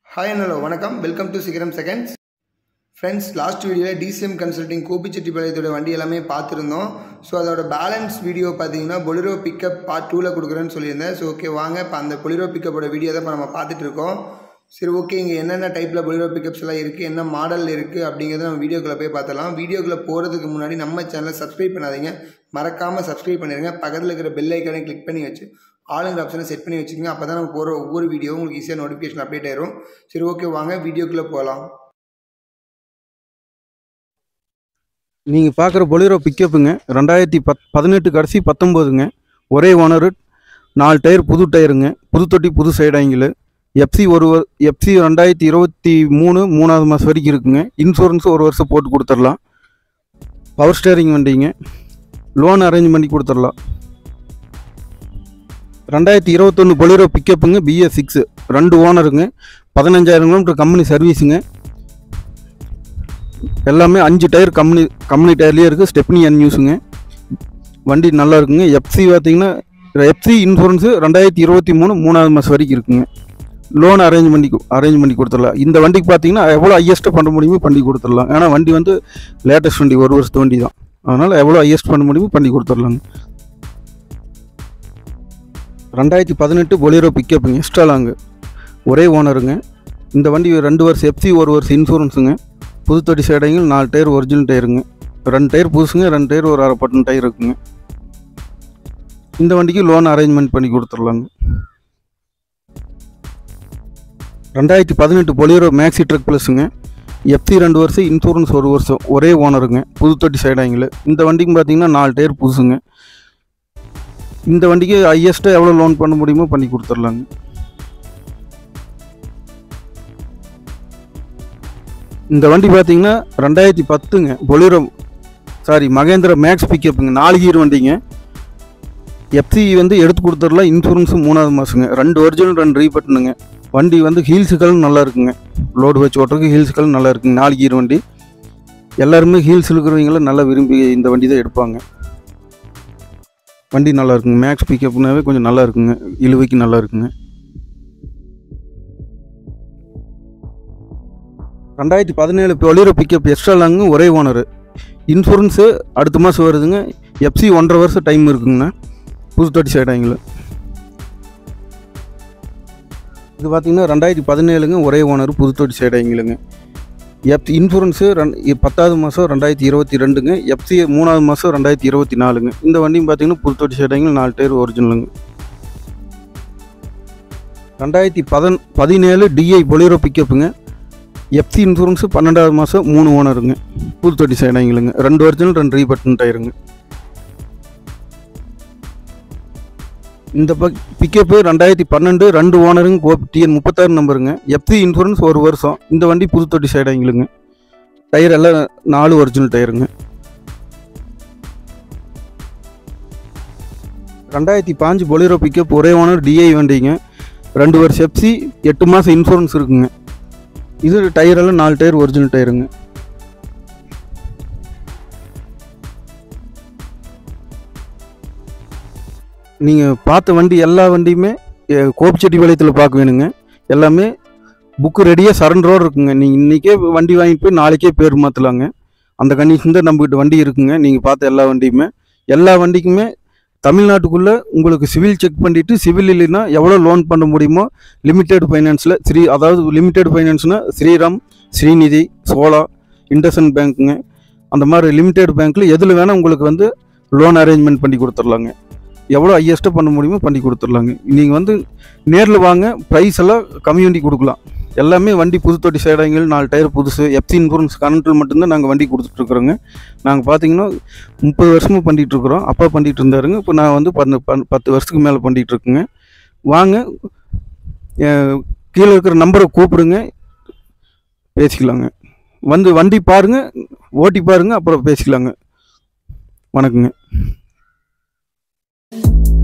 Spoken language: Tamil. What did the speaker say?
ஹாய் ஹலோ வணக்கம் welcome to Sigaram seconds friends last வீடியோவில் டிசிஎம் கன்சல்டிங் கோபிச்செட்டிப்பாளையத்தோட வண்டி எல்லாமே பார்த்துருந்தோம் ஸோ அதோட பேலன்ஸ் வீடியோ பார்த்தீங்கன்னா பொலிரோ பிக்கப் பார்ட் டூவில் கொடுக்குறேன்னு சொல்லியிருந்தேன் ஸோ ஓகே வாங்க இப்போ அந்த பொலிரோ பிக்கப்போட வீடியோ தான் இப்போ நம்ம பார்த்துட்டு இருக்கோம் சரி ஓகே இங்கே என்னென்ன டைப்பில் பொலிரோ பிக்கப்ஸ் எல்லாம் இருக்குது என்ன மாடல் இருக்குது அப்படிங்கிறத நம்ம வீடியோக்குள்ளே போய் பார்த்தலாம் வீடியோக்குள்ளே போகிறதுக்கு முன்னாடி நம்ம சேனலை சப்ஸ்கிரைப் பண்ணாதீங்க மறக்காமல் சப்ஸ்கிரைப் பண்ணிடுங்க பக்கத்தில் இருக்கிற பெல் ஐக்கானை கிளிக் பண்ணி வச்சு ஆளுங்கிற ஆப்ஷனை செட் பண்ணி வச்சுக்கோங்க அப்போ தான் நம்ம போகிற ஒவ்வொரு வீடியோவும் உங்களுக்கு ஈஸியாக நோட்டிஃபிகேஷன் அப்டேட் ஆயிரும் சரி ஓகே வாங்க வீடியோக்குள்ளே போகலாம் நீங்கள் பார்க்குற பொலிரோ பிக்கப்புங்க ரெண்டாயிரத்தி பத் பதினெட்டு கடைசி பத்தொம்போதுங்க ஒரே ஓனரு நாலு டயர் புது டயருங்க புது தொட்டி புது சைடாங்கில் எஃப்சி ஒரு எஃப்சி ரெண்டாயிரத்தி இருபத்தி மூணு மூணாவது மாதம் வரைக்கும் இருக்குங்க இன்சூரன்ஸ் ஒரு வருஷம் போட்டு கொடுத்துடலாம் பவர் ஸ்டேரிங் வண்டிங்க லோன் அரேஞ்ச் பண்ணி கொடுத்துடலாம் ரெண்டாயிரத்தி இருபத்தொன்று பொலிரோ பிக்கப்புங்க பிஎஸ் சிக்ஸு ரெண்டு ஓனருங்க பதினஞ்சாயிரம் கிலோமீட்டர் கம்பெனி சர்வீஸுங்க எல்லாமே அஞ்சு டயர் கம்பெனி கம்பெனி டயர்லேயே இருக்குது ஸ்டெப்னி அன்யூஸுங்க வண்டி நல்லா இருக்குங்க எஃப்சி பார்த்தீங்கன்னா எஃப்சி இன்சூரன்ஸு ரெண்டாயிரத்தி இருபத்தி மூணு மூணாவது மாதம் வரைக்கும் இருக்குங்க லோன் அரேஞ்ச் பண்ணி அரேஞ்ச் பண்ணி கொடுத்துடலாம் இந்த வண்டிக்கு பார்த்தீங்கன்னா எவ்வளோ ஹையஸ்ட்டு பண்ண முடியுமோ பண்ணி கொடுத்துடலாம் ஏன்னா வண்டி வந்து லேட்டஸ்ட் வண்டி ஒரு வருஷத்து வண்டி தான் அதனால் எவ்வளோ ஹையஸ்ட் பண்ண முடியுமோ பண்ணி கொடுத்துடலாங்க ரெண்டாயிரத்தி பதினெட்டு பொலிரோ பிக்கப்புங்க எக்ஸ்ட்ராலாங்க ஒரே ஓனருங்க இந்த வண்டி ரெண்டு வருஷம் எஃப்சி ஒரு வருஷம் இன்சூரன்ஸுங்க புது தொட்டி சைடைங்கள் நாலு டயர் ஒரிஜினல் டயருங்க ரெண்டு டயர் புதுசுங்க ரெண்டு டயர் ஒரு அரை பட்டன் டயர் இருக்குங்க இந்த வண்டிக்கு லோன் அரேஞ்ச்மெண்ட் பண்ணி கொடுத்துடலாங்க ரெண்டாயிரத்தி பதினெட்டு பொலியரோ மேக்ஸி ட்ரக் ப்ளஸுங்க எஃப்சி ரெண்டு வருஷம் இன்சூரன்ஸ் ஒரு வருஷம் ஒரே ஓனருங்க புது தொட்டி சைடாங்கில் இந்த வண்டிக்கு பார்த்தீங்கன்னா நாலு டயர் புதுசுங்க இந்த வண்டிக்கு ஹையஸ்ட்டாக எவ்வளோ லோன் பண்ண முடியுமோ பண்ணி கொடுத்துர்லாங்க இந்த வண்டி பார்த்தீங்கன்னா ரெண்டாயிரத்தி பத்துங்க பொலிரோ சாரி மகேந்திரா மேக்ஸ் பிக்கப்புங்க நாலு கீர் வண்டிங்க எஃப்சி வந்து எடுத்து கொடுத்துடலாம் இன்சூரன்ஸும் மூணாவது மாதங்க ரெண்டு ஒரிஜினல் ரெண்டு ரீபட்டனுங்க வண்டி வந்து ஹீல்ஸுக்கள் நல்லா இருக்குங்க லோடு வச்சு ஓட்டுறதுக்கு ஹீல்ஸுக்கள் நல்லா இருக்குங்க நாலு கீர் வண்டி எல்லாருமே ஹீல்ஸ் இருக்கிறவங்களும் நல்லா விரும்பி இந்த வண்டி தான் எடுப்பாங்க வண்டி நல்லா இருக்குங்க மேக்ஸ் பிக்கப்னாவே கொஞ்சம் நல்லா இருக்குங்க இழுவைக்கு நல்லா இருக்குங்க ரெண்டாயிரத்தி பதினேழு பொலிரோ பிக்கப் எக்ஸ்ட்ரா லாங்கு ஒரே ஓனரு இன்சூரன்ஸு அடுத்த மாதம் வருதுங்க எஃப்சி ஒன்றரை வருஷம் டைம் இருக்குங்கண்ணா புதுத்தொட்டி சைடாங்கில் இது பார்த்தீங்கன்னா ரெண்டாயிரத்தி பதினேழுங்க ஒரே ஓனர் புதுத்தொட்டி சைடாங்கிலுங்க எஃப் இன்சூரன்ஸு ரெண் பத்தாவது மாதம் ரெண்டாயிரத்தி இருபத்தி ரெண்டுங்க எஃப்சி மூணாவது மாதம் ரெண்டாயிரத்தி இருபத்தி நாலுங்க இந்த வண்டியும் பார்த்தீங்கன்னா புதுத்தொட்டி சைடாங்கில் நாலு டயர் ஒரிஜினலுங்க ரெண்டாயிரத்தி பதன் பதினேழு டிஐ பொலிரோ பிக்கப்புங்க எஃப்சி இன்சூரன்ஸு பன்னெண்டாவது மாதம் மூணு ஓனருங்க புதுத்தொட்டி சைடாங்கிலுங்க ரெண்டு ஒரிஜினல் ரெண்டு ரீபட்டன் டயருங்க இந்த பக் பிக்கப்பு ரெண்டாயிரத்தி பன்னெண்டு ரெண்டு ஓனருங்க கோ டிஎன் முப்பத்தாறு நம்பருங்க எஃப்சி இன்சூரன்ஸ் ஒரு வருஷம் இந்த வண்டி புதுத்தொட்டி சைடாங்கிலுங்க டயர் எல்லாம் நாலு ஒரிஜினல் டயருங்க ரெண்டாயிரத்தி பாஞ்சு பொலிரோ பிக்கப் ஒரே ஓனர் டிஐ வண்டிங்க ரெண்டு வருஷம் எஃப்சி எட்டு மாதம் இன்சூரன்ஸ் இருக்குங்க இது டயர் எல்லாம் நாலு டயர் ஒரிஜினல் டயருங்க நீங்கள் பார்த்த வண்டி எல்லா வண்டியுமே அஹ், கோபிச்செட்டிப்பாளையத்தில் பார்க்க வேணுங்க எல்லாமே புக்கு ரெடியாக சரண்டரோடு இருக்குங்க நீங்கள் இன்றைக்கே வண்டி வாங்கிட்டு போய் நாளைக்கே பேர் மாற்றலாங்க அந்த கண்டிஷன் தான் நம்மக்கிட்ட வண்டி இருக்குங்க நீங்கள் பார்த்த எல்லா வண்டியுமே எல்லா வண்டிக்குமே தமிழ்நாட்டுக்குள்ளே உங்களுக்கு சிவில் செக் பண்ணிவிட்டு சிவில் இல்லைன்னா எவ்வளோ லோன் பண்ண முடியுமோ லிமிடெட் ஃபைனான்ஸில் ஸ்ரீ அதாவது லிமிடெட் ஃபைனான்ஸ்னால் ஸ்ரீராம் ஸ்ரீநிதி சோலா இண்டஸ்இண்ட் பேங்க்குங்க அந்த மாதிரி லிமிடெட் பேங்க்கில் எதில் வேணால் உங்களுக்கு வந்து லோன் அரேஞ்ச்மெண்ட் பண்ணி கொடுத்துர்லாங்க எவ்வளோ ஹையஸ்ட்டாக பண்ண முடியுமோ பண்ணி கொடுத்துர்லாங்க நீங்கள் வந்து நேரில் வாங்க ப்ரைஸ் எல்லாம் கம்மி வண்டி கொடுக்கலாம் எல்லாமே வண்டி புது தொட்டி சைடாங்கள் நாலு டயர் புதுசு எஃப்சி இன்சூரன்ஸ் கரண்ட்டில் மட்டும்தான் நாங்கள் வண்டி கொடுத்துட்ருக்குறோங்க நாங்கள் பார்த்தீங்கன்னா முப்பது வருஷமும் பண்ணிகிட்ருக்குறோம் அப்பா பண்ணிகிட்டு இருந்தாருங்க இப்போ நான் வந்து பன்னு பன் பத்து வருஷத்துக்கு மேலே பண்ணிகிட்ருக்குங்க வாங்க அஹ், கீழே இருக்கிற நம்பரை கூப்பிடுங்க பேசிக்கலாங்க வந்து வண்டி பாருங்கள் ஓட்டி பாருங்கள் அப்புறம் பேசிக்கலாங்க வணக்கங்க